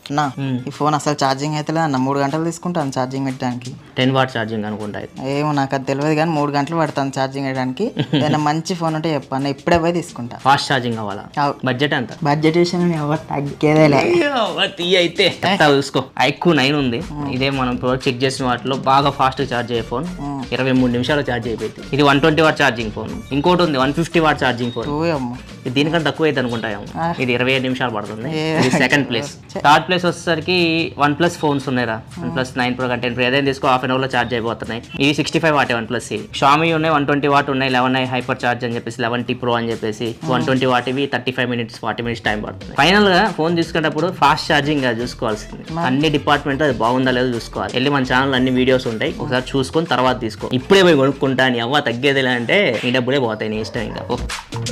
అన్న ఈ ఫోన్ అసలు ఛార్జింగ్ అయితే అన్న మూడు గంటలు తీసుకుంటాను ఛార్జింగ్ పెట్టడానికి టెన్ వాట్ ఛార్జింగ్ అనుకుంటా ఇది. ఏమో నాకు అది తెలియదు కానీ మూడు గంటలు పడతాను ఛార్జింగ్ పెట్టడానికి ఏదైనా మంచి ఫోన్ ఉంటే చెప్పన్న ఇప్పుడే పోయి తీసుకుంటా ఫాస్ట్ ఛార్జింగ్ కావాలా అవు. బడ్జెట్ ఎంత బడ్జెట్ విషయంలో ఎవరు తగ్గేదేలే తీ అయితే చెప్తా చూసుకో ఐక్యూ నైన్ ఉంది ఇదే మనం ఇప్పుడు చెక్ చేసిన వాటిలో బాగా ఫాస్ట్ ఛార్జ్ అయ్యే ఫోన్ ఇరవై మూడు నిమిషాలు ఛార్జ్ అయిపోయింది ఇది one twenty watt charging phone ఇంకోటి ఉంది one fifty watt charging phone టూ అమ్మ ఇది దీనికంటే తక్కువ అయితే అనుకుంటాము ఇది ఇరవై ఐదు నిమిషాలు పడుతుంది ఏ. ఇది సెకండ్ ప్లేస్ థర్డ్ ప్లేస్ వచ్చేసరికి వన్ ప్లస్ ఫోన్స్ ఉన్నాయిరా one plus nine pro ten pro ఏదైనా తీసుకో హాఫ్ అన్ అవర్ లో ఛార్జ్ అయిపోతున్నాయి ఇవి sixty five watt one plus Xiaomi ఉన్నాయి వన్ ట్వంటీ వాట్ ఉన్నాయి లెవెన్ ఐ హైపర్ ఛార్జ్ అని చెప్పేసి లెవెన్ టీ ప్రో అని చెప్పేసి వన్ ట్వంటీ వాట్ ఇవి thirty five minutes forty minutes time పడుతుంది ఫైనల్ గా ఫోన్ తీసుకునేటప్పుడు ఫాస్ట్ ఛార్జింగ్ చూసుకోవాల్సింది అన్ని డిపార్ట్మెంట్ అది బాగుందా లేదో చూసుకోవాలి వెళ్ళి మన ఛానల్ అన్ని వీడియోస్ ఉంటాయి ఒకసారి చూసుకొని తర్వాత తీసుకో ఇప్పుడే పోయి కొనుక్కుంటా అని అవ్వ తగ్గేదిలే అంటే నీ డబ్బులే పోతాయి నీ ఇష్టం ఇంకా ఓ.